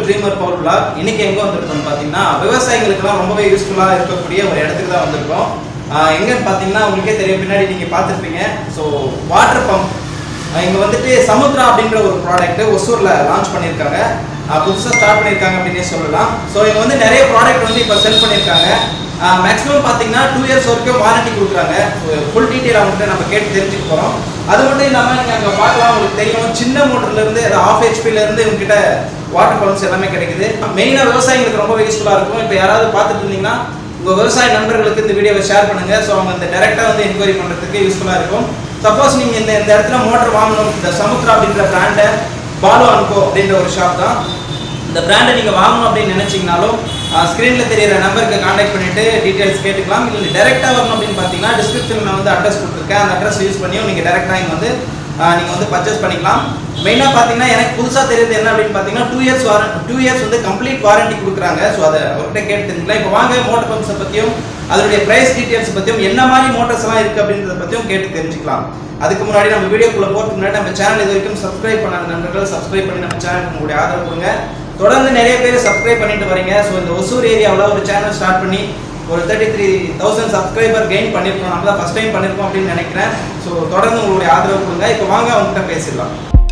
Trimmer power black இன்னைக்கு எங்க வந்திருக்கோம்னு பாத்தீங்கன்னா விவசாயிகளுக்கெல்லாம் ரொம்பவே யூஸ்ஃபுல்லா இருக்கக்கூடிய ஒரு இடத்துக்கு தான் வந்திருக்கோம் ஆஹ் எங்கன்னு பாத்தீங்கன்னா உங்களுக்கே தெரியும் பின்னாடி நீங்க பார்த்திருப்பீங்க ஸோ வாட்டர் பம்ப் இங்க வந்துட்டு சமுத்ரா அப்படின்ற ஒரு ப்ராடக்ட் ஒசூர்ல லான்ச் பண்ணியிருக்காங்க ஆஹ் புதுசா ஸ்டார்ட் பண்ணியிருக்காங்க அப்படின்னே சொல்லலாம் ஸோ இவங்க வந்து நிறைய ப்ராடக்ட் வந்து இப்போ செல் பண்ணியிருக்காங்க மேக்ஸிமம் பார்த்தீங்கன்னா டூ இயர்ஸ் வரைக்கும் வாரண்டி கொடுக்குறாங்க ஃபுல் டீட்டெயில் அவங்ககிட்ட நம்ம கேட்டு தெரிஞ்சுக்க போகிறோம் அது மட்டும் இல்லாமல் நீங்கள் அங்கே பார்க்கலாம் உங்களுக்கு தெரியும் சின்ன மோட்டர்லேருந்து ஆஃப் ஹெச்பிலேருந்து இவங்ககிட்ட வாட்டர் பம்ப்ஸ் எல்லாமே கிடைக்குது மெயினாக விவசாயிகளுக்கு ரொம்ப யூஸ்ஃபுல்லாக இருக்கும் இப்போ யாராவது பார்த்துட்டு இருந்தீங்கன்னா உங்கள் விவசாய நண்பர்களுக்கு இந்த வீடியோவை ஷேர் பண்ணுங்கள் ஸோ அவங்க இந்த டேரெக்டாக வந்து என்கொயரி பண்ணுறதுக்கு யூஸ்ஃபுல்லாக இருக்கும் சப்போஸ் நீங்கள் இந்த இந்த இடத்துல மோட்டர் வாங்கணும் இந்த சமுத்ரா அப்படின்ற பிராண்டை பாலு அன்கோ அப்படின்ற ஒரு ஷாப் தான் இந்த பிராண்டை நீங்கள் வாங்கணும் அப்படின்னு நினச்சிங்கனாலும் ஸ்க்ரீனில் தெரியிற நம்பருக்கு காண்டாக்ட் பண்ணிவிட்டு டீட்டெயில்ஸ் கேட்டுக்கலாம் இல்லை டேரெக்டாக வரணும் அப்படின்னு பார்த்தீங்கன்னா டிஸ்கிரிப்ஷனில் நான் வந்து அட்ரஸ் கொடுத்துருக்கேன் அந்த அட்ரஸ் யூஸ் பண்ணியும் நீங்கள் டேரெக்டாக இங்கே வந்து நீங்கள் வந்து பர்ச்சேஸ் பண்ணிக்கலாம் மெயினாக பார்த்தீங்கன்னா எனக்கு புதுசாக தெரியுது என்ன அப்படின்னு பார்த்தீங்கன்னா two years warrant two years வந்து கம்ப்ளீட் வாரண்டி கொடுக்குறாங்க ஸோ அதை அவர்கிட்ட கேட்டு தெரிஞ்சுக்கலாம் இப்போ வாங்க மோட்டர் பம்ப்ஸை பற்றியும் அதனுடைய ப்ரைஸ் டீட்டெயில்ஸ் பற்றியும் என்ன மாதிரி மோட்டர்ஸ் எல்லாம் இருக்குது அப்படின்றத பற்றியும் கேட்டு தெரிஞ்சுக்கலாம் அதுக்கு முன்னாடி நம்ம வீடியோக்குள்ள போகிறதுக்கு முன்னாடி நம்ம சேனல் இது வரைக்கும் சப்ஸ்கிரைப் பண்ணாத நண்பர்கள் சப்ஸ்கிரைப் பண்ணி நம்ம சேனலுக்கு உங்களுடைய ஆதரவு கொடுங்க தொடர்ந்து நிறைய பேர் சப்ஸ்கிரைப் பண்ணிட்டு வரீங்க ஸோ இந்த ஒசூர் ஏரியாவில் ஒரு சேனல் ஸ்டார்ட் பண்ணி ஒரு thirty three thousand subscriber gain பண்ணியிருக்கோம் நம்ம தான் ஃபஸ்ட் டைம் பண்ணியிருக்கோம் அப்படின்னு நினைக்கிறேன் ஸோ தொடர்ந்து உங்களுடைய ஆதரவு கொடுங்க இப்போ வாங்க அவங்ககிட்ட பேசிடலாம்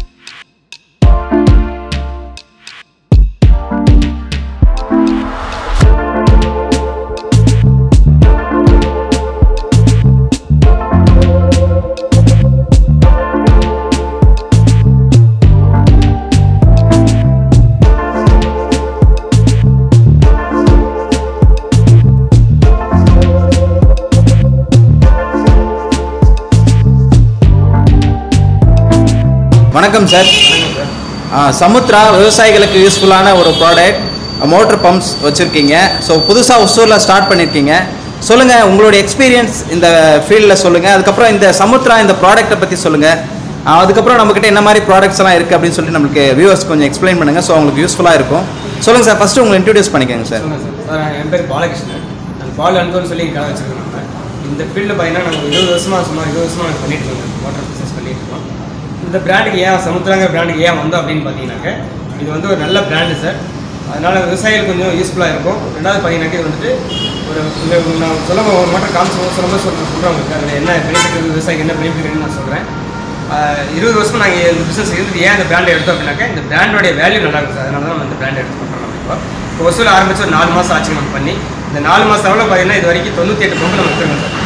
வணக்கம் சார் சமுத்ரா விவசாயிகளுக்கு யூஸ்ஃபுல்லான ஒரு ப்ராடக்ட் மோட்டர் பம்ப்ஸ் வச்சுருக்கீங்க ஸோ புதுசாக ஒசூரில் ஸ்டார்ட் பண்ணியிருக்கீங்க சொல்லுங்கள் உங்களுடைய எக்ஸ்பீரியன்ஸ் இந்த ஃபீல்டில் சொல்லுங்கள் அதுக்கப்புறம் இந்த சமுத்ரா இந்த ப்ராடக்ட்டை பற்றி சொல்லுங்கள் அதுக்கப்புறம் நம்மக்கிட்ட என்ன மாதிரி ப்ராடக்ட்ஸ் எல்லாம் இருக்குது அப்படின்னு சொல்லி நம்மளுக்கு வியூவர்ஸ் கொஞ்சம் எக்ஸ்பிளைன் பண்ணுங்கள் ஸோ அவங்களுக்கு யூஸ்ஃபுல்லாக இருக்கும் சொல்லுங்கள் சார் ஃபஸ்ட்டு உங்களை இன்ட்ரடியூஸ் பண்ணிக்கோங்க சார் சொல்லுங்கள் சார் சார் என் பேர் பாலகிருஷ்ணன் நான் பால் அன்புன்னு சொல்லி கடை வச்சிருக்கோம் நம்ம இந்த ஃபீல்டில் பார்த்தீங்கன்னா நாங்கள் இருபது வருஷமாக சுமார் இருபது வருஷமாக நாங்கள் பண்ணிட்டு இருக்கோம் வாட்டர் பிஸ்னஸ் பண்ணிட்டு இருக்கோம் இந்த பிராண்டுக்கு ஏன் சமுத்திராங்கிற பிராண்டுக்கு ஏன் வந்தோம் அப்படின்னு பார்த்தீங்கன்னாக்க இது வந்து ஒரு நல்ல பிராண்டு சார் அதனால் விவசாயிகள் கொஞ்சம் யூஸ்ஃபுல்லாக இருக்கும் ரெண்டாவது பார்த்தீங்கன்னாக்க இது வந்துட்டு ஒரு இந்த நான் சொல்ல ஒரு மாட்டம் காமிச்சு சொல்லும்போது சொல்ல சொல்கிறேன் உங்களுக்கு அதில் என்ன பெனிஃபிட் இருக்குது விவசாயிக்கு என்ன பெனிஃபிட் இருக்குன்னு நான் சொல்கிறேன் இருபது வருஷம் நாங்கள் இந்த பிஸ்னஸ் இருந்துட்டு ஏன் இந்த பிராண்டை எடுத்தோம் அப்படின்னாக்க இந்த பிராண்டோடைய வேல்யூ நல்லா இருக்கும் சார் அதனால தான் நம்ம இந்த பிராண்ட் எடுத்து பண்ணுறோம் நம்ம இப்போ இப்போ வசூல் ஆரம்பிச்சு ஒரு நாலு மாதம் ஆச்சு நம்ம பண்ணி இந்த நாலு மாதம் அளவில் பார்த்தீங்கன்னா இது வரைக்கும் தொண்ணூற்றி எட்டு பங்கு நம்ம எடுத்துருக்கோம் சார்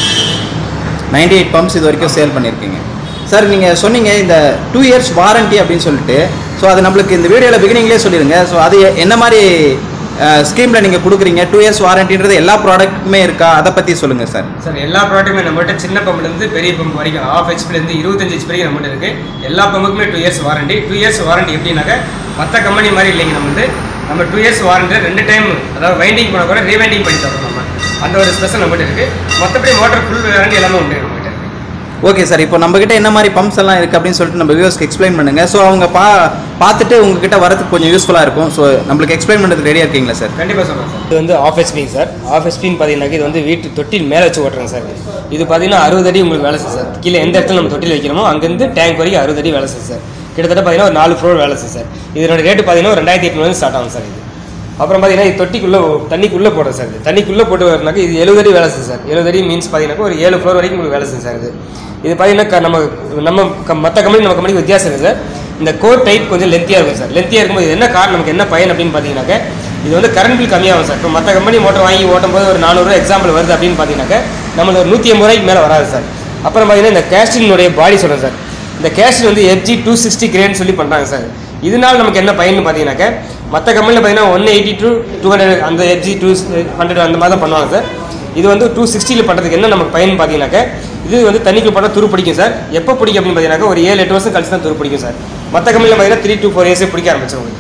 நைன்டி எயிட் பம்ப்ஸ் இது வரைக்கும் சேல் பண்ணியிருக்கீங்க சார் நீங்கள் சொன்னீங்க இந்த டூ இயர்ஸ் வாரண்டி அப்படின்னு சொல்லிட்டு ஸோ அது நம்மளுக்கு இந்த வீடியோவில் பிகினிங்லேயே சொல்லிடுங்க ஸோ அது என்ன மாதிரி ஸ்கீமில் நீங்கள் கொடுக்குறீங்க டூ இயர்ஸ் வாரண்டின்றது எல்லா ப்ராடக்ட்டுமே இருக்கா அதை பற்றி சொல்லுங்கள் சார் சார் எல்லா ப்ராடக்ட்டுமே நம்மகிட்ட சின்ன பம்ப்லேருந்து பெரிய பம்ப் வரைக்கும் ஆஃப் ஹெச்பிலேருந்து இருபத்தஞ்சு ஹெச்பி வரைக்கும் நம்மகிட்ட இருக்குது எல்லா பம்புக்குமே two years warranty two years warranty எப்படின்னாக்க மற்ற கம்பெனி மாதிரி இல்லைங்க நம்ம வந்து நம்ம டூ இயர்ஸ் வாரண்டி ரெண்டு டைம் அதாவது வைண்டிங் பண்ண கூட ரீவைண்டிங் பண்ணி தரோம் நம்ம அந்த ஒரு ஸ்பெஷல் நம்மகிட்ட இருக்குது மற்றபடி மோட்டர் ஃபுல் வாரண்டி எல்லாமே உண்டு நம்மகிட்ட இருக்குது ஓகே சார் இப்போ நம்மக்கிட்ட என்ன மாதிரி பம்ப்ஸ் எல்லாம் இருக்குது அப்படின்னு சொல்லிட்டு நம்ம வியூவர்ஸ்க்கு எக்ஸ்பிளைன் பண்ணுங்கள் ஸோ அவங்க பா பார்த்துட்டு உங்ககிட்ட வரதுக்கு கொஞ்சம் யூஸ்ஃபுல்லாக இருக்கும் ஸோ நம்மளுக்கு எக்ஸ்பிளைன் பண்ணுறதுக்கு ரெடியாக இருக்கீங்களா சார் கண்டிப்பாக சொல்கிறேன் சார் இது வந்து ஆஃப் ஹெச்பிங் சார் ஆஃப் ஹெச்பின்னு பார்த்தீங்கன்னா இது வந்து வீட்டு தொட்டில் மேலே வச்சு ஓட்டுறேங்க சார் இது பார்த்தீங்கன்னா அறுபது அடி உங்களுக்கு வேலை செய்யும் சார் கீழே எந்த இடத்துல நம்ம தொட்டில் வைக்கிறோமோ அங்கேருந்து டேங்க் வரைக்கும் அறுபது அடி வேலை செய்யும் சார் கிட்டத்தட்ட பார்த்தீங்கன்னா ஒரு நாலு ஃப்ளோர் வேலை செய்யும் சார் இதனோட ரேட்டு பார்த்தீங்கன்னா ஒரு ரெண்டாயிரத்தி எட்நூறு ஸ்டார்ட் ஆகும் சார் இது அப்புறம் பார்த்தீங்கன்னா இது தொட்டிக்குள்ளே தண்ணிக்குள்ளே போடுறது சார் இது தண்ணிக்குள்ளே போட்டு வரனாக்க இது எழுபது அடி வேலை செய்யும் சார் எழுபது அடி மீன்ஸ் பார்த்தீங்கன்னா ஒரு ஏழு ஃப்ளோர் வரைக்கும் உங்களுக்கு வேலை செய்யும் சார் இது இது பார்த்தீங்கன்னா க- நம்ம நம்ம மற்ற கம்பெனி நம்ம கம்பெனிக்கு வித்தியாசம் இருக்குது சார் இந்த கோர் டைப் கொஞ்சம் லென்த்தியாக இருக்கும் சார் லென்த்தியாக இருக்கும்போது இது என்ன காரணம் நமக்கு என்ன பயன் அப்படின்னு பார்த்தீங்கன்னாக்க இது வந்து கரண்ட் பில் கம்மியாகும் சார் இப்போ மற்ற கம்பெனி மோட்டர் வாங்கி ஓட்டும் போது ஒரு நானூறுரூவா எக்ஸாம்பிள் வருது அப்படின்னு பார்த்தீங்கன்னாக்க நம்மளுக்கு ஒரு நூற்றி ஐம்பது ரூபாய்க்கு மேலே வராது சார் அப்புறம் பார்த்தீங்கன்னா இந்த கேஸ்டினுடைய பாடி சொல்கிறேன் சார் இந்த கேஸ்டின் வந்து எஃப்ஜி டூ சிக்ஸ்டி கிரேட்னு சொல்லி பண்ணுறாங்க சார் இதனால் நமக்கு என்ன பயன்னு பார்த்தீங்கன்னாக்க மற்ற கம்பெனியில் பார்த்தீங்கன்னா one eighty two two hundred அந்த எஃப்ஜி டூ ஹண்ட்ரட் அந்த மாதிரி தான் பண்ணுவாங்க சார் இது வந்து டூ சிக்ஸ்டியில் பண்ணுறதுக்கு என்ன நமக்கு பயன் பார்த்தீங்கன்னாக்க இது வந்து தண்ணிக்குள்ள போட்டால் துரு பிடிக்கும் சார் எப்போ பிடிக்கும் அப்படின்னு பார்த்தீங்கன்னாக்க ஒரு ஏழு எட்டு வருஷம் கழிச்சு தான் துரு பிடிக்கும் சார் மற்ற கம்பெனியில் பார்த்தீங்கன்னா த்ரீ டூ ஃபோர் இயர்ஸே பிடிக்க ஆரம்பிச்சிடும் உங்களுக்கு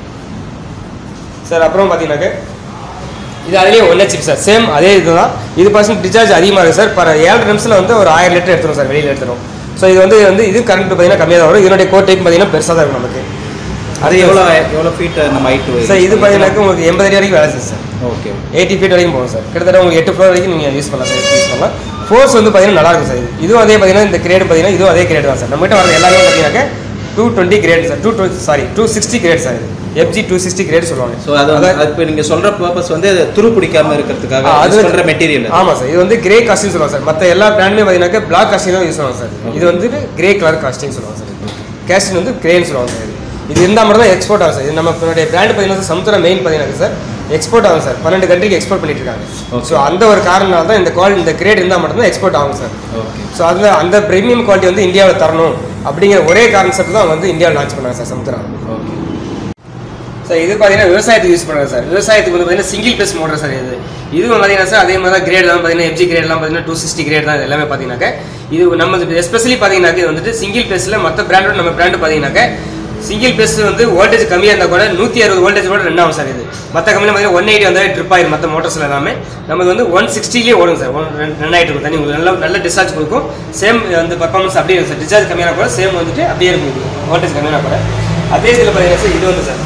சார் அப்புறம் பார்த்தீங்கன்னாக்க இது அதுலேயே ஒன் ஹெச்பி சார் சேம் அதே இதுதான் இது பர்சன்ட் டிஸ்சார்ஜ் அதிகமாக இருக்குது சார் பர் ஏழு நிமிஷத்தில் வந்து ஒரு ஆயிரம் லிட்டர் எடுத்துரும் சார் வெளியில் எடுத்துரும் ஸோ இது வந்து வந்து இது கரண்ட் பார்த்தீங்கன்னா கம்மியாக தான் வரும் இதனுடைய கோட் டைப் பார்த்தீங்கன்னா பெருசாக தான் இருக்கும் நமக்கு அது எவ்வளோ எவ்வளோ ஃபீட் நம்ம ஹைட்டு சார் இது பார்த்தீங்கன்னாக்க உங்களுக்கு எண்பது அடி வரைக்கும் வேலை செய்யும் சார் ஓகே எயிட்டி ஃபீட் வரைக்கும் போகும் சார் கிட்டத்தட்ட உங்களுக்கு எட்டு ஃப்ளோர் வரைக்கும் நீங்கள் யூஸ் பண்ணலாம் சார் யூஸ் பண்ணலாம் ஃபோர்ஸ் வந்து பார்த்தீங்கன்னா நல்லா இருக்கும் சார் இது இதுவும் அதே பார்த்தீங்கன்னா இந்த கிரேடு பார்த்தீங்கன்னா இதுவும் அதே கிரேடு தான் சார் நம்மகிட்ட வர எல்லாமே பார்த்தீங்கன்னாக்க two twenty grade sir two sorry two sixty grade sir இது எஃப்ஜி டூ சிக்ஸ்டி கிரேட் சொல்லுவாங்க ஸோ அது வந்து அது இப்போ நீங்கள் சொல்கிற பர்பஸ் வந்து அது துரு பிடிக்காம இருக்கிறதுக்காக ஆ, அது அது சொல்கிற மெட்டீரியல் ஆமாம் சார் இது வந்து கிரே காஸ்டிங் சொல்லுவாங்க சார் மற்ற எல்லா பிராண்டுமே பார்த்தீங்கன்னாக்கா பிளாக் காஸ்டிங் தான் யூஸ் பண்ணுவாங்க சார் இது வந்து கிரே கலர் காஸ்டிங் சொல்லுவாங்க சார் காஸ்டிங் வந்து கிரேன்னு சொல்லுவாங்க சார் இது இது இருந்தால் மட்டும் தான் எக்ஸ்போர்ட் ஆகும் சார் இது நம்ம பிராண்ட் பார்த்தீங்கன்னா சமுத்திரம் மெயின் பார்த்தீங்கன்னா சார் எக்ஸ்போர்ட் ஆகும் சார் பன்னெண்டு கண்ட்ரிக்கு எக்ஸ்போர்ட் பண்ணிட்டு இருக்காங்க Okay. ஸோ அந்த ஒரு காரணம் தான் இந்த குவாலிட்டி இந்த கிரேட் இருந்தால் மட்டும்தான் எக்ஸ்போர்ட் ஆகும் சார் ஓகே ஸோ அந்த அந்த ப்ரீமியம் குவாலிட்டி வந்து இந்தியாவில் தரணும் அப்படிங்கிற ஒரே கான்செப்ட் தான் வந்து இந்தியாவில் லான்ச் பண்ணாங்க சார் சமுத்திரம் ஓகே சார் இது பார்த்தீங்கன்னா விவசாயத்துக்கு யூஸ் பண்ணுறது சார் விவசாயத்துக்கு வந்து பார்த்தீங்கன்னா சிங்கிள் பேஸ் மோட்டர் சார் இது இதுவும் பார்த்தீங்கன்னா சார் அதே மாதிரி தான் கிரேட் தான் பார்த்தீங்கன்னா எஃப்ஜி கிரேட்லாம் பார்த்தீங்கன்னா டூ சிக்ஸ்டி கிரேட் தான் இது எல்லாமே பார்த்தீங்கன்னாக்க இது நம்ம எஸ்பெஷலி பார்த்தீங்கன்னாக்க இது வந்துட்டு சிங்கிள் பேஸில் மற்ற பிராண்டோட நம்ம பிராண்டு பார்த்தீங்கன்னாக்க சிங்கிள் பேஸ் வந்து வோல்டேஜ் கம்மியாக இருந்தால் கூட நூற்றி அறுபது வோல்டேஜ் கூட ரன் ஆகும் சார் இது மற்ற கம்பெனியில் பார்த்தீங்கன்னா ஒன் எயிட்டி வந்தாலே ட்ரிப் ஆயிரும் மற்ற மோட்டர்ஸில் எல்லாமே நமக்கு வந்து ஒன் சிக்ஸ்டிலேயே ஓடும் சார் ஒன் ரன் ஆகிட்டு இருக்கும் தண்ணி உங்களுக்கு நல்ல நல்ல டிஸ்சார்ஜ் கொடுக்கும் சேம் வந்து பர்ஃபார்மன்ஸ் அப்படியே இருக்கும் சார் டிஸ்சார்ஜ் கம்மியான கூட சேம் வந்துட்டு அப்படியே இருக்கும் வோல்டேஜ் கம்மியான கூட அதே இதில் பார்த்தீங்கன்னா சார் இது வந்து சார்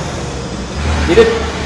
இது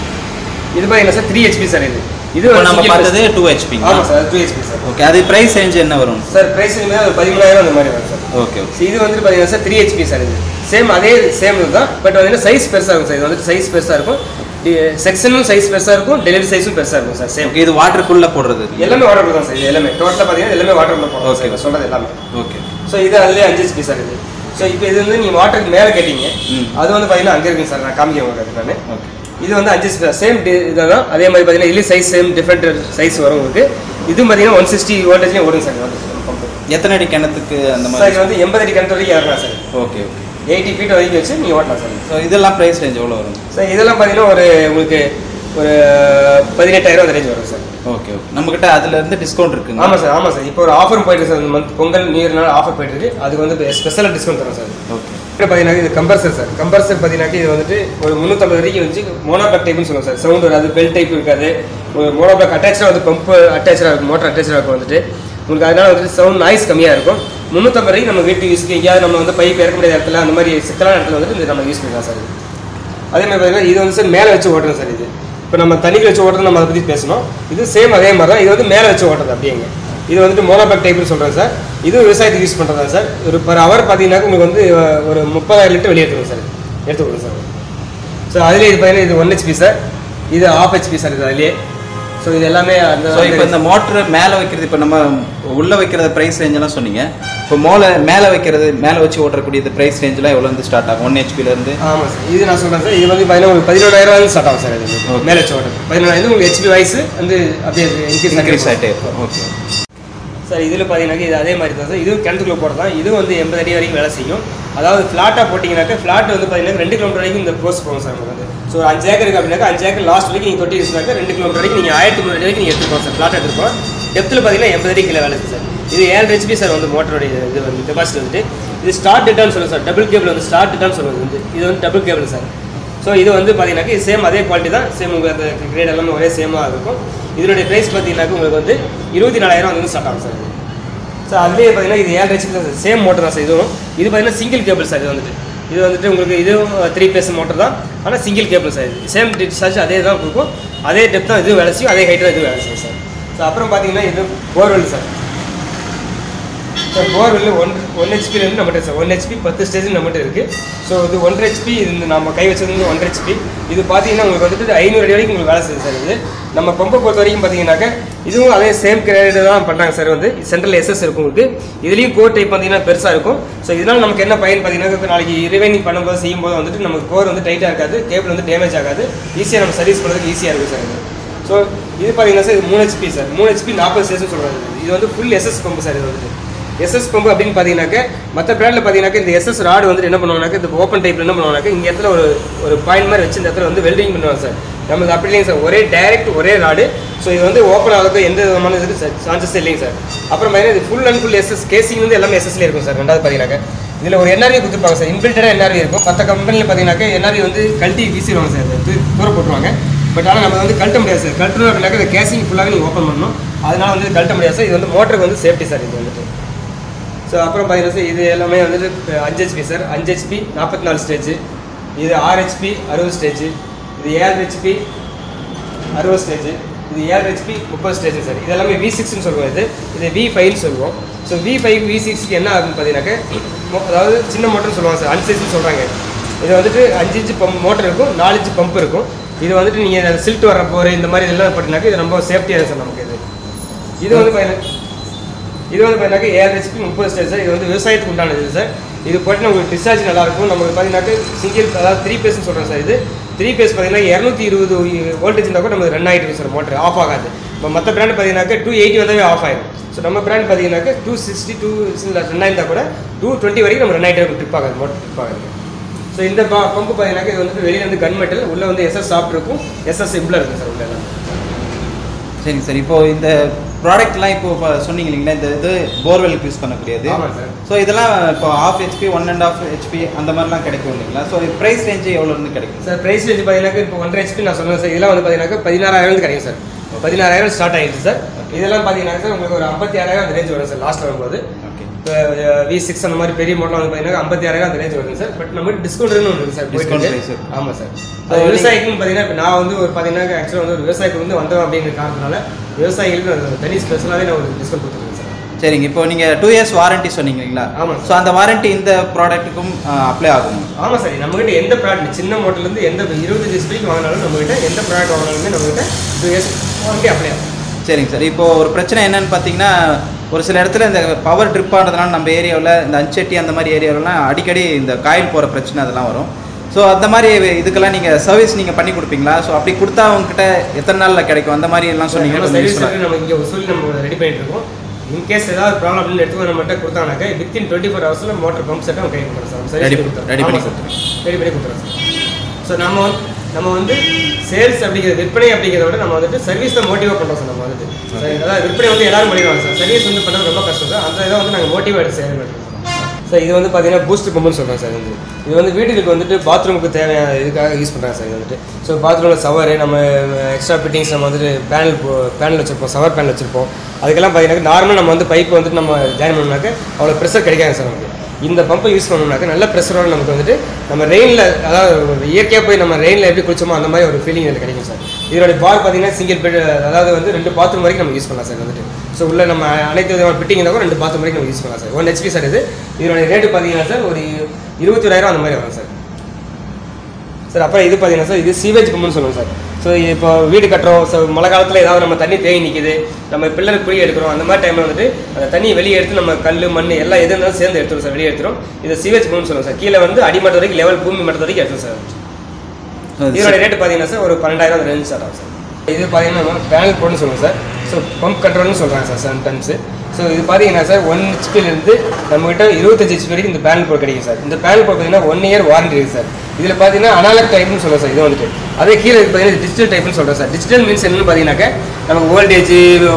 இது பார்த்தீங்கன்னா சார் த்ரீ ஹெச்பி சார் இது இது இப்போ ஒரு நம்ம single பார்த்தது phase. டூ ஹெச்பி ஆமாம் sir two HP sir okay அது ப்ரைஸ் ரேஞ்ச் என்ன வரும் சார் ப்ரைஸ் ஒரு பதிமூணாயிரம் அந்த மாதிரி வரும் சார் ஓகே ஓகே So, இது வந்துட்டு பார்த்தீங்கன்னா சார் த்ரீ ஹெச்பி சார் இது சேம் அதே சேம் தான் பட் வந்து சைஸ் பெருசாக இருக்கும் சார் இது வந்துட்டு சைஸ் பெருசாக இருக்கும் செக்ஷனும் சைஸ் பெருசாக இருக்கும் டெலிவரி சைஸும் பெருசாக இருக்கும் சார் சேம் ஓகே இது வாட்டருக்குள்ளே போடுறது எல்லாமே வாட்டர் தான் சார் இது எல்லாமே டோட்டலாக பார்த்தீங்கன்னா எல்லாமே வாட்டர் போடுறோம் Okay. ஓகே சொல்கிறது எல்லாமே ஓகே ஸோ இது அதுலேயே அஞ்சு ஹெச்பி சார் இது ஸோ இப்போ இது வந்து நீங்கள் வாட்டருக்கு மேலே கேட்டீங்க ம். அது வந்து பார்த்தீங்கன்னா அங்கே இருக்குங்க சார் நான் காமிக்க உங்களுக்கு நான் ஓகே இது வந்து அஞ்சு சேம் இதுதான் அதே மாதிரி பார்த்தீங்கன்னா இதுலேயும் சைஸ் சேம் டிஃப்ரெண்ட் சைஸ் வரும் உங்களுக்கு இதுவும் பார்த்தீங்கன்னா ஒன் சிக்ஸ்டி வோல்டேஜ்லேயும் ஓடும் சார் பம்பு எத்தனை அடி கிணத்துக்கு அந்த சார் மாதிரி இது வந்து எண்பது அடி கிணத்து வரைக்கும் இறங்கலாம் sir okay okay eighty feet வரைக்கும் வச்சு நீங்கள் ஓட்டலாம் சார் ஸோ இதெல்லாம் ப்ரைஸ் ரேஞ்ச் எவ்வளோ வரும் சார் இதெல்லாம் பார்த்தீங்கன்னா ஒரு உங்களுக்கு ஒரு பதினெட்டாயிரம் அந்த ரேஞ்ச் வரும் சார் ஓகே ஓகே நம்மக்கிட்ட அதுல இருந்து டிஸ்கவுண்ட் இருக்குங்க ஆமாம் சார் ஆமாம் சார் இப்போ ஒரு ஆஃபர் போயிட்டு சார் இந்த மந்த் பொங்கல் நியூ இயர்னால ஆஃபர் போயிட்டு இருக்கு அதுக்கு வந்து ஸ்பெஷலாக டிஸ்கவுண்ட் தரோம் சார் ஓகே இப்போ பார்த்தீங்கன்னா இது கம்பர்சர் சார் கம்பர்சர் பார்த்தீங்கன்னா இது வந்துட்டு ஒரு முந்நூற்றம்பது வரைக்கும் வச்சு மோனோபிளாக் டைப்னு சொல்லுவோம் சார் சவுண்ட் வராது பெல் டைப் இருக்காது ஒரு மோனோபிளாக் அட்டாச்சாக வந்து பம்ப் அட்டாச்சாக இருக்கும் மோட்டர் அட்டாச்சாக இருக்கும் வந்துட்டு உங்களுக்கு அதனால வந்துட்டு சவுண்ட் நாய்ஸ் கம்மியாக இருக்கும் முந்நூற்றம்பது வரைக்கும் நம்ம வீட்டு யூஸ்க்கு எங்கேயாவது நம்ம வந்து பைப் இறக்க முடியாத இடத்துல அந்த மாதிரி சிக்கலான இடத்துல வந்துட்டு இது நம்ம யூஸ் பண்ணிக்கலாம் சார் இது. அதே மாதிரி பார்த்தீங்கன்னா இது வந்து சார் மேலே வச்சு ஓட்டுறது சார் இது இப்போ நம்ம தண்ணிக்கு வச்சு ஓட்டுறது நம்ம அதை பற்றி பேசணும் இது சேம் அதே மாதிரி தான் இது வந்து மேலே வச்சு ஓட்டுறது அப்படியேங்க இது வந்துட்டு மோனோபேக் டைப்னு சொல்கிறேன் சார் இது விவசாயத்துக்கு யூஸ் பண்ணுறதா சார் ஒரு பர் ஹவர் பார்த்தீங்கன்னா உங்களுக்கு வந்து அஹ், ஒரு முப்பதாயிரம் லிட்டர் வெளியே எடுத்துக்கணும் சார் எடுத்துக்கணும் சார் ஸோ அதுலேயே இது பார்த்தீங்கன்னா இது ஒன் ஹெச்பி சார் இது ஆஃப் ஹெச்பி சார் இது அதுலேயே ஸோ இது எல்லாமே அந்த ஸோ இப்போ இந்த மோட்டர் மேலே வைக்கிறது இப்போ நம்ம உள்ள வைக்கிறது ப்ரைஸ் ரேஞ்செல்லாம் சொன்னீங்க இப்போ மோல மேலே வைக்கிறது மேலே வச்சு ஓட்டக்கூடிய இந்த ப்ரைஸ் ரேஞ்செலாம் எவ்வளோ வந்து ஸ்டார்ட் ஆகும் ஒன் ஹெச்பிலேருந்து ஆமாம் சார் இது நான் சொல்கிறேன் சார் இது வந்து பார்த்தீங்கன்னா உங்களுக்கு பதினோராயிரம் ஸ்டார்ட் ஆகும் சார் இது Okay. மேலே வச்சு ஓட்டுறது பதினோராயிரம் உங்களுக்கு ஹெச்பி வைஸ் வந்து அப்படியே இன்க்ரீஸ் இன்க்ரீஸ் ஆகிட்டே இருக்கும் ஓகே சார் இதில் பார்த்தீங்கன்னா இது அதே மாதிரி தான் சார் இதுவும் கிணத்துக்குள்ள போடுறது தான் இதுவும் வந்து எண்பது அடி வரைக்கும் வேலை செய்யும் அதாவது ஃப்ளாட்டாக போட்டிங்கனாக்கா ஃப்ளாட் வந்து பார்த்தீங்கன்னா ரெண்டு கிலோமீட்டர் வரைக்கும் இந்த கோர்ஸ் போகும் சார் உங்களுக்கு வந்து ஸோ ஒரு அஞ்சு ஏக்கருக்கு அப்படின்னாக்கா அஞ்சு ஏக்கர் லாஸ்ட் வரைக்கும் நீங்கள் தொட்டி யூஸ்னாக்கா ரெண்டு கிலோமீட்டர் வரைக்கும் நீங்கள் ஆயிரத்தி முந்நூறு அடி வரைக்கும் நீங்கள் எடுத்துக்கோங்க சார் ஃப்ளாட் எடுத்துக்கோம் டெப்த்தில் பார்த்தீங்கன்னா எண்பது அடி கீழே வேலை செய்யும் சார் இது ஏழு ஹெச்பி சார் வந்து மோட்டருடைய இது வந்து கெப்பாசிட்டி வந்துட்டு இது ஸ்டார்ட் டேட்டான்னு சொல்லுவோம் சார் டபுள் கேபிள் வந்து ஸ்டார்ட் டேட்டான்னு சொல்லுவது வந்து இது வந்து டபுள் கேபிள் சார் ஸோ இது வந்து பார்த்தீங்கன்னாக்கா சேம் அதே குவாலிட்டி தான் சேம் உங்களுக்கு அந்த கிரேட் எல்லாமே ஒரே சேமாக இருக்கும் இதனுடைய ப்ரைஸ் பார்த்தீங்கன்னாக்கா உங்களுக்கு வந்து இருபத்தி நாலாயிரம் வந்து ஸ்டார்ட் ஆகும் சார் இது ஸோ அதுலேயே பார்த்தீங்கன்னா இது ஏழு ஹெச்பி தான் சேம் மோட்டர் தான் சார் இதுவும் இது பார்த்தீங்கன்னா சிங்கிள் கேபிள் சார் இது வந்துட்டு இது வந்துட்டு உங்களுக்கு இதுவும் த்ரீ பேஸ் மோட்டர் தான் ஆனால் சிங்கிள் கேபிள் சார் இது சேம் டிஸ்சார்ஜ் அதே தான் கொடுக்கும் அதே டெப்த் தான் இது வேலை செய்யும் அதே ஹைட் தான் இது வேலை செய்யும் சார் ஸோ அப்புறம் பார்த்தீங்கன்னா இது borewell sir sir borewell one one ஹெச்பிலேருந்து நம்மகிட்ட சார் ஒன் ஹெச்பி பத்து ஸ்டேஜ் நம்மகிட்ட இருக்குது ஸோ இது ஒன்றரை ஹெச்பி இது நம்ம கை வச்சது வந்து ஒன்றரை ஹெச்பி இது பார்த்தீங்கன்னா உங்களுக்கு வந்துட்டு ஐநூறு அடி வரைக்கும் உங்களுக்கு வேலை செய்யுது சார் இது நம்ம பம்பை பொறுத்த வரைக்கும் பார்த்தீங்கன்னாக்கா இதுவும் அதே சேம் கிரேடு தான் பண்ணுறாங்க சார் வந்து சென்ட்ரல் எஸ்எஸ் இருக்கும் உங்களுக்கு இதுலேயும் கோர் டைப் பார்த்தீங்கன்னா பெருசாக இருக்கும் ஸோ இதனால் நமக்கு என்ன பயன் பார்த்தீங்கன்னா இப்ப நாளைக்கு ரிவைனிங் பண்ணும்போது செய்யும்போது வந்துட்டு நமக்கு கோர் வந்து டைட்டாக இருக்காது கேபிள் வந்து டேமேஜ் ஆகாது ஈஸியாக நம்ம சர்வீஸ் பண்ணுறதுக்கு ஈஸியாக இருக்கும் சார் இது ஸோ இது பார்த்தீங்கன்னா சார் இது மூணு ஹெச்பி சார் மூணு ஹெச்பி நாற்பது ஸ்டேஷன் சொல்கிறாங்க இது வந்து ஃபுல் எஸ்எஸ் பம்பு சார் இது வந்துட்டு எஸ்எஸ் பம்பு அப்படின்னு பார்த்தீங்கன்னாக்க மற்ற பிராண்டில் பார்த்தீங்கன்னாக்க இந்த எஸ்எஸ் ராடு வந்துட்டு என்ன பண்ணுவாங்கனாக்க இந்த ஓப்பன் டைப்பில் என்ன பண்ணுவாங்கனாக்க இங்கே இடத்துல ஒரு ஒரு பாயிண்ட் மாதிரி வச்சு இந்த இடத்துல வந்து வெல்டிங் பண்ணுவாங்க சார் நமக்கு அப்படி இல்லைங்க சார் ஒரே டைரக்ட் ஒரே ராடு ஸோ இது வந்து ஓப்பன் ஆகிறதுக்கு எந்த விதமான இதுக்கு சான்சஸ் இல்லைங்க சார் அப்புறம் பார்த்தீங்கன்னா இது full and full SS casing வந்து எல்லாமே எஸ்எஸ்ல இருக்கும் சார் ரெண்டாவது பார்த்தீங்கன்னாக்க இதில் ஒரு என்ஆர்வி கொடுத்துருப்பாங்க சார் இன்பில்டடாக என்ஆர்வி இருக்கும் மற்ற கம்பெனியில் பார்த்தீங்கன்னாக்க என்ஆர்வி வந்து கழட்டி வீசிடுவாங்க சார் அதை தூ- தூர போட்டுருவாங்க பட் ஆனால் நம்ம வந்து கழட்ட முடியாது சார் கழட்டணும் அப்படின்னாக்க இந்த கேசிங் ஃபுல்லாக நீங்கள் ஓப்பன் பண்ணணும் அதனால வந்து இது கழட்ட முடியாது சார் இது வந்து மோட்டருக்கு வந்து சேஃப்டி சார் இது வந்துட்டு ஸோ அப்புறம் பார்த்தீங்கன்னா சார் இது எல்லாமே வந்துட்டு இப்ப அஞ்சு ஹெச்பி சார் அஞ்சு ஹெச்பி நாற்பத்தி நாலு ஸ்டேஜ் இது ஆறு ஹெச்பி அறுபது ஸ்டேஜ் இது ஏழு ஹெச்பி அறுபது ஸ்டேஜ் இது ஏழு ஹெச்பி முப்பது ஸ்டேஜ் சார் இது எல்லாமே வி சிக்ஸ்னு சொல்லுவோம் இது இது வி ஃபைவ்னு சொல்லுவோம் ஸோ வி ஃபைவ் வி சிக்ஸ்க்கு என்ன ஆகுன்னு பார்த்தீங்கன்னாக்க மோ- அதாவது சின்ன மோட்டர்னு சொல்லுவாங்க சார் அன்சைஸ்னு சொல்கிறாங்க இது வந்துட்டு அஞ்சு இன்ச்சு பம்ப் மோட்டர் இருக்கும் நாலு இன்ச்சு பம்ப் இருக்கும் இது வந்துட்டு நீங்கள் சில்ட் வர போகிற இந்த மாதிரி இதெல்லாம் போட்டினாக்க இது ரொம்ப சேஃப்டியாக சார் நமக்கு இது இது வந்து பார்த்தீங்கன்னா இது வந்து பார்த்தீங்கன்னா ஏழு ஹெச்பி முப்பது ஸ்டேஜ் சார் இது வந்து விவசாயத்துக்கு உண்டானது சார் இது போட்டு உங்களுக்கு டிஸ்சார்ஜ் நல்லா இருக்கும் நமக்கு பார்த்தீங்கன்னாக்க சிங்கிள் அதாவது த்ரீ பேஸ்னு சொல்கிறேன் சார் இது த்ரீ பேஸ் பார்த்தீங்கன்னா இரநூத்தி இருபது வோல்டேஜ் இருந்தால் கூட நமக்கு ரன் ஆகிட்டு இருக்கு சார் மோட்டர் ஆஃப் ஆகாது இப்போ மற்ற பிராண்ட் பார்த்தீங்கன்னாக்க டூ எயிட்டி வந்தாவே ஆஃப் ஆயிடும் ஸோ நம்ம பிராண்ட் பார்த்தீங்கன்னாக்க டூ சிக்ஸ்டி டூ ரன் ஆயிருந்தா கூட டூ டுவெண்ட்டி வரைக்கும் நம்ம ரன் ஆகிட்டே இருக்கும் ட்ரிப் ஆகாது மோட்டர் ட்ரிப் ஆகாது ஸோ இந்த பம்பு பார்த்தீங்கன்னாக்க இது வந்து வெளியே வந்து கன் மெட்டல் உள்ளே வந்து எஸ்எஸ் சாஃப்ட் இருக்கும் எஸ்எஸ் சிம்பிளாக இருக்கும் சார் உள்ள எல்லாம் சரிங்க சார் இப்போ இந்த ப்ராடக்ட்லாம் இப்போ இப்போ சொன்னீங்க இல்லைங்களா இந்த இது போர்வெலுக்கு யூஸ் பண்ணக்கூடியது ஆமாம் சார் ஸோ இதெல்லாம் இப்போ half HP one and half HP அந்த மாதிரிலாம் கிடைக்கும் இல்லைங்களா ஸோ ப்ரைஸ் ரேஞ்சு எவ்வளோ இருந்து கிடைக்கும் சார் ப்ரைஸ் ரேஞ்ச் பார்த்தீங்கன்னா இப்போ ஒன்றரை ஹெச்பி நான் சொன்னேன் சார் இதெல்லாம் வந்து பார்த்தீங்கன்னா பதினாறாயிரம் கிடைக்கும் சார் பதினாறாயிரம் ஸ்டார்ட் ஆகிடுச்சு சார் இதெல்லாம் பார்த்தீங்கன்னா சார் உங்களுக்கு ஒரு ஐம்பத்தி ஆறாயிரம் அந்த ரேஞ்ச் வரும் சார் லாஸ்ட் வரும்போது ஓகே இப்போ வி சிக்ஸ் அந்த மாதிரி பெரிய மாடல் வந்து பார்த்தீங்கன்னா ஐம்பத்தி ஆறாயிரம் அந்த ரேஞ்ச் வருது சார் பட் நம்ம டிஸ்கவுண்ட்னு ஒன்று இருக்குது சார் Discount போயிட்டு price இருக்கு. ஆமாம் சார் So, அது விவசாயிக்கும் பார்த்தீங்கன்னா இப்போ நான் வந்து ஒரு பார்த்தீங்கன்னா ஆக்சுவலாக வந்து ஒரு விவசாயிக்கு வந்து வந்தோம் அப்படிங்கிற காரணத்தினால விவசாயிகளுக்கு நான் தனி ஸ்பெஷலாகவே நான் ஒரு டிஸ்கவுண்ட் கொடுத்துருக்கேன் சார் சரிங்க இப்போ நீங்கள் டூ இயர்ஸ் வாரண்டி சொன்னீங்க இல்லைங்களா ஆமாம் ஸோ அந்த வாரண்டி இந்த ப்ராடக்ட்டுக்கும் அப்ளை ஆகும் ஆமாம் சார் நம்மகிட்ட எந்த ப்ராடக்ட் சின்ன மாடல்லேருந்து எந்த இருபத்தஞ்சு ஸ்பீக் வாங்கினாலும் நம்மகிட்ட எந்த ப்ராடக்ட் வாங்கினாலுமே நம்மகிட்ட டூ இயர்ஸ் வாரண்டி அப்ளை ஆகும் சரிங்க சார் இப்போ ஒரு பிரச்சனை என்னன்னு பார்த்தீங்கன்னா ஒரு சில இடத்துல இந்த பவர் ட்ரிப் ஆனதுனால நம்ம ஏரியாவில் இந்த அஞ்சட்டி அந்த மாதிரி ஏரியாவிலலாம் அடிக்கடி இந்த காயில் போகிற பிரச்சனை அதெல்லாம் வரும் ஸோ அந்த மாதிரி இதுக்கெல்லாம் நீங்கள் சர்வீஸ் நீங்கள் பண்ணி கொடுப்பீங்களா ஸோ அப்படி கொடுத்தா அவங்ககிட்ட எத்தனை நாளில் கிடைக்கும் அந்த மாதிரி எல்லாம் சொன்னீங்கன்னா நம்ம கொஞ்சம் சர்வீஸ் useful ஆ சென்டர் நம்ம இங்கே சொல்லி நம்ம ரெடி பண்ணிட்டு இருக்கோம் இன்கேஸ் ஏதாவது ப்ராப்ளம் அப்படின்னு எடுத்து நம்மகிட்ட கொடுத்தாங்கனாக்கா வித்தின் டுவெண்ட்டி ஃபோர் ஹவர்ஸில் மோட்டர் பம்ப் செட்டை கை கொடுக்குறோம் சார் சர்வீஸ் Ready- கொடுத்துறோம் ready பண்ணி ரெடி பண்ணி கொடுத்துறோம் சார் ஸோ நம்ம வந்து நம்ம வந்து சேல்ஸ் அப்படிங்கிறது விற்பனை அப்படிங்கிறத விட நம்ம வந்துட்டு சர்வீஸ் தான் மோட்டிவாக பண்ணுறோம் சார் நம்ம வந்துட்டு சரி, அதாவது விற்பனை வந்து எல்லாரும் பண்ணிடுவாங்க சார் சர்வீஸ் வந்து பண்ணுறது ரொம்ப கஷ்டம் சார் அந்த இதை வந்து நாங்கள் மோட்டிவாக எடுத்து செயல் பண்ணுறோம் சார் இது வந்து பார்த்தீங்கன்னா பூஸ்ட் பம்புன்னு சொல்கிறேன் சார் இது இது வந்து வீட்டுக்கு வந்துட்டு பாத்ரூமுக்கு தேவையான இதுக்காக யூஸ் பண்ணுறாங்க சார் இது வந்துட்டு ஸோ பாத்ரூமில் சவர் நம்ம எக்ஸ்ட்ரா ஃபிட்டிங்ஸ் நம்ம வந்துட்டு பேனல் பேனல் வச்சுருப்போம் சவர் பேனல் வச்சுருப்போம் அதுக்கெல்லாம் பார்த்தீங்கன்னா நார்மலாக நம்ம வந்து பைப் வந்துட்டு நம்ம ஜாயின் பண்ணோம்னாக்க அவ்வளோ ப்ரெஷர் கிடைக்காது சார் நமக்கு இந்த பம்பை யூஸ் பண்ணோம்னாக்க நல்ல ப்ரெஷரோட நமக்கு வந்துட்டு நம்ம ரெயினில் அதாவது ஒரு இயற்கையாக போய் நம்ம ரெயினில் எப்படி குளிச்சோமோ அந்த மாதிரி ஒரு ஃபீலிங் இதில் கிடைக்கும் சார் இதோட பார் பார்த்தீங்கன்னா சிங்கிள் பெட் அதாவது வந்து ரெண்டு பாத்ரூம் வரைக்கும் நம்ம யூஸ் பண்ணலாம் சார் வந்துட்டு ஸோ உள்ள நம்ம அனைத்து விதமான ஃபிட்டிங் இருந்தாலும் ரெண்டு பாத்ரூம் வரைக்கும் நம்ம யூஸ் பண்ணலாம் சார் ஒன் ஹெச்பி சார் இது இதோட ரேட்டு பார்த்தீங்கன்னா சார் ஒரு இருபத்தி ஓராயிரம் அந்த மாதிரி வரும் சார் சார் அப்புறம் இது பார்த்தீங்கன்னா சார் இது சீவேஜ் பம்புன்னு சொல்லுவோம் சார் ஸோ இப்போ வீடு கட்டுறோம் ஸோ மழை காலத்தில் ஏதாவது நம்ம தண்ணி தேங்கி நிற்குது நம்ம பிள்ளை குழி எடுக்கிறோம் அந்த மாதிரி டைமில் வந்துட்டு அந்த தண்ணியை வெளியே எடுத்து நம்ம கல் மண் எல்லாம் எது இருந்தாலும் சேர்ந்து எடுத்துரும் சார் வெளியே எடுத்துரும் இது சீவேஜ் பம்புன்னு சொல்லுவோம் சார் கீழே வந்து அடிமட்டம் வரைக்கும் லெவல் பூமி மட்டம் வரைக்கும் எடுத்துரும் சார் இதோட ரேட்டு பார்த்தீங்கன்னா சார் ஒரு பன்னெண்டாயிரம் ரேஞ்ச் ஸ்டார்ட் ஆகும் சார் இது பார்த்தீங்கன்னா பேனல் போர்டுன்னு சொல்லுவோம் சார் ஸோ பம்ப் கண்ட்ரோல்னு சொல்கிறாங்க சார் சம்டைம்ஸு ஸோ இது பார்த்தீங்கன்னா சார் ஒன் ஹெச்பிலேருந்து நம்மகிட்ட இருபத்தஞ்சு ஹெச்பி வரைக்கும் இந்த பேனல் போர்டு கிடைக்கும் சார் இந்த பேனல் போர்டு பார்த்தீங்கன்னா ஒன் இயர் வாரண்டி இருக்குது சார் இதில் பார்த்தீங்கன்னா அனாலக் டைப்னு சொல்லுவோம் சார் இது வந்துட்டு அதே கீழே இது பார்த்தீங்கன்னா டிஜிட்டல் டைப்னு சொல்கிறோம் சார் டிஜிட்டல் மீன்ஸ் என்னன்னு பார்த்தீங்கன்னாக்க நமக்கு வோல்டேஜ்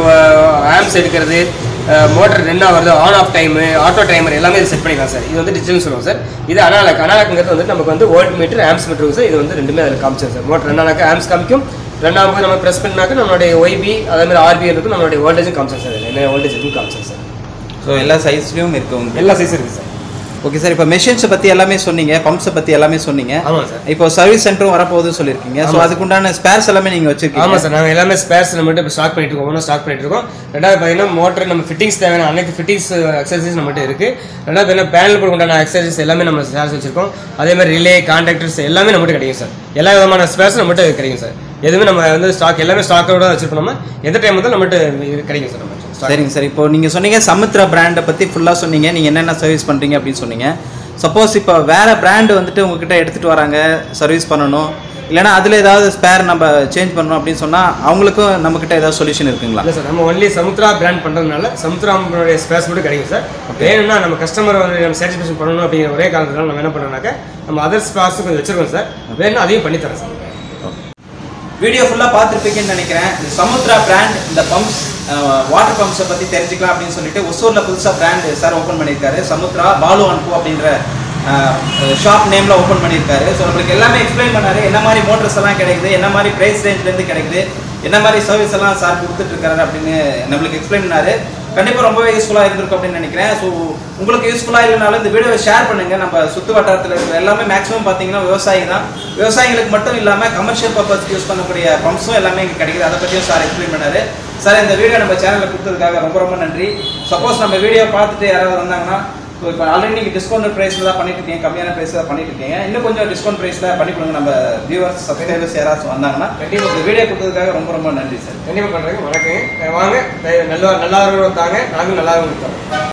ஆம்ஸ் எடுக்கிறது மோட்டர் ரன் ஆகிறது on off time auto timer எல்லாமே இது செட் பண்ணிக்கலாம் சார் இது வந்து டிஜிட்டல் சொல்லுவோம் சார் இது அனாலக் அனாலக்ங்கிறது வந்து நமக்கு வந்து volt meter amps meter sir இது வந்து ரெண்டுமே அதில் காமிச்சோம் சார் மோட்டர் ரன் ஆனாக்க ஆம்ஸ் காமிக்கும் ரன் ஆகும்போது நம்ம ப்ரெஸ் பண்ணாக்க நம்மளுடைய ஒய்பி அதே மாதிரி ஆர்பிஐ இருக்கும் நம்மளுடைய வோல்டேஜும் காமிச்சோம் சார் இதுல. என்ன வோல்டேஜ் இருக்குன்னு காமிச்சோம் சார் ஸோ எல்லா சைஸ்லையும் இருக்கு உங்களுக்கு எல்லா சைஸும் இருக்குது சார் ஓகே சார் இப்போ மெஷின்ஸை பற்றி எல்லாமே சொன்னீங்க பம்ப்ஸை பற்றி எல்லாமே சொன்னீங்க ஆமாம் சார் இப்போ சர்வீஸ் சென்டரும் வரப்போகுதுன்னு சொல்லியிருக்கீங்க ஸோ அதுக்குண்டான ஸ்பேர்ஸ் எல்லாமே நீங்கள் வச்சிருக்கீங்க ஆமாம் சார் நாங்கள் எல்லாமே ஸ்பேர்ஸ் நம்மகிட்ட இப்போ ஸ்டாக் பண்ணிட்டு இருக்கோம் ஒன்றும் ஸ்டாக் பண்ணிட்டு இருக்கோம் ரெண்டாவது பார்த்தீங்கன்னா மோட்டர் நம்ம ஃபிட்டிங்ஸ் தேவையான அனைத்து ஃபிட்டிங்ஸ் எக்ஸசைஸ் நம்மகிட்ட இருக்குது ரெண்டாவது பார்த்தீங்கன்னா பேனல் போட உண்டான எக்ஸசைஸ் எல்லாமே நம்ம ஸ்பேர்ஸ் வச்சிருக்கோம் அதே மாதிரி ரிலே கான்டாக்டர்ஸ் எல்லாமே நம்மகிட்ட கிடைக்கும் சார் எல்லா விதமான ஸ்பேர்ஸ் நம்மகிட்ட கிடைக்கும் சார் எதுவுமே நம்ம வந்து ஸ்டாக் எல்லாமே ஸ்டாக்கோட வச்சிருப்போம் நம்ம எந்த டைம் வந்து நம்மகிட்ட இது கிடைக்கும் சார் நம்ம stock. சரிங்க சார் இப்போ நீங்கள் சொன்னீங்க சமுத்ரா பிராண்டை பற்றி ஃபுல்லாக சொன்னீங்க நீங்கள் என்னென்ன சர்வீஸ் பண்ணுறீங்க அப்படின்னு சொன்னீங்க சப்போஸ் இப்போ வேறு பிராண்டு வந்துட்டு உங்ககிட்ட எடுத்துகிட்டு வராங்க சர்வீஸ் பண்ணணும் இல்லைன்னா அதில் ஏதாவது ஸ்பேர் நம்ம சேஞ்ச் பண்ணணும் அப்படின்னு சொன்னால் அவங்களுக்கும் நம்மக்கிட்ட ஏதாவது சொல்யூஷன் இருக்குங்களா இல்லை சார் நம்ம ஒன்லி சமுத்ரா பிராண்ட் பண்ணுறதுனால சமுத்ராவுடைய ஸ்பேஸ் மட்டும் கிடைக்கும் சார் வேணும்னா நம்ம கஸ்டமர் வந்து நம்ம சாட்டிஸ்ஃபேக்ஷன் பண்ணணும் அப்படிங்கிற ஒரே காரணத்தினால நம்ம என்ன பண்ணோம்னாக்க நம்ம அதர் ஸ்பேஸும் கொஞ்சம் வச்சிருக்கோம் சார் வேணும்னா அதையும் பண்ணி தரேன் சார் வீடியோ ஃபுல்லாக பார்த்துருப்பீங்கன்னு நினைக்கிறேன் இந்த சமுத்ரா பிராண்ட் இந்த பம்ப்ஸ் வாட்டர் பம்ப்ஸை பற்றி தெரிஞ்சுக்கலாம் அப்படின்னு சொல்லிட்டு ஒசூரில் புதுசாக பிராண்ட் சார் ஓப்பன் பண்ணியிருக்காரு சமுத்ரா பாலு அன்பு அப்படின்ற ஷாப் நேமில் ஓப்பன் பண்ணியிருக்காரு ஸோ நம்மளுக்கு எல்லாமே எக்ஸ்பிளைன் பண்ணாரு என்ன மாதிரி மோட்டர்ஸ் எல்லாம் கிடைக்குது என்ன மாதிரி ப்ரைஸ் ரேஞ்ச்லேருந்து கிடைக்குது என்ன மாதிரி சர்வீஸ் எல்லாம் சார் கொடுத்துட்ருக்காரு அப்படின்னு நம்மளுக்கு எக்ஸ்பிளைன் பண்ணாரு கண்டிப்பாக ரொம்பவே யூஸ்ஃபுல்லாக இருந்திருக்கும் அப்படின்னு நினைக்கிறேன் ஸோ உங்களுக்கு யூஸ்ஃபுல்லாக இல்லைனாலும் இந்த வீடியோவை ஷேர் பண்ணுங்கள் நம்ம சுற்று வட்டாரத்தில் இருக்கிற எல்லாமே மேக்ஸிமம் பார்த்தீங்கன்னா விவசாயி தான் விவசாயிகளுக்கு மட்டும் இல்லாமல் கமர்ஷியல் பர்பஸ்க்கு யூஸ் பண்ணக்கூடிய பம்ப்ஸும் எல்லாமே இங்கே கிடைக்குது அதை பற்றியும் சார் எக்ஸ்பிளைன் பண்ணாரு சார் இந்த வீடியோ நம்ம சேனலில் கொடுத்ததுக்காக ரொம்ப ரொம்ப நன்றி சப்போஸ் நம்ம வீடியோ பார்த்துட்டு யாராவது வந்தாங்கன்னா ஸோ இப்போ ஆல்ரெடி நீங்கள் டிஸ்கவுண்ட் ப்ரைஸில் தான் பண்ணிட்டு இருக்கீங்க கம்மியான ப்ரைஸில் தான் பண்ணிட்டு இருக்கீங்க இன்னும் கொஞ்சம் டிஸ்கவுண்ட் ப்ரைஸில் பண்ணி கொடுங்க நம்ம வியூவர்ஸ் சப்ஸ்கிரைபர்ஸ் யாராச்சும் வந்தாங்கன்னா கண்டிப்பா. இந்த வீடியோ கொடுத்ததுக்காக ரொம்ப ரொம்ப நன்றி சார் கண்டிப்பாக பண்ணுறேங்க வணக்கங்க வாங்க நல்லா நல்லா தாங்க நாங்களும் நல்லா கொடுத்தோம்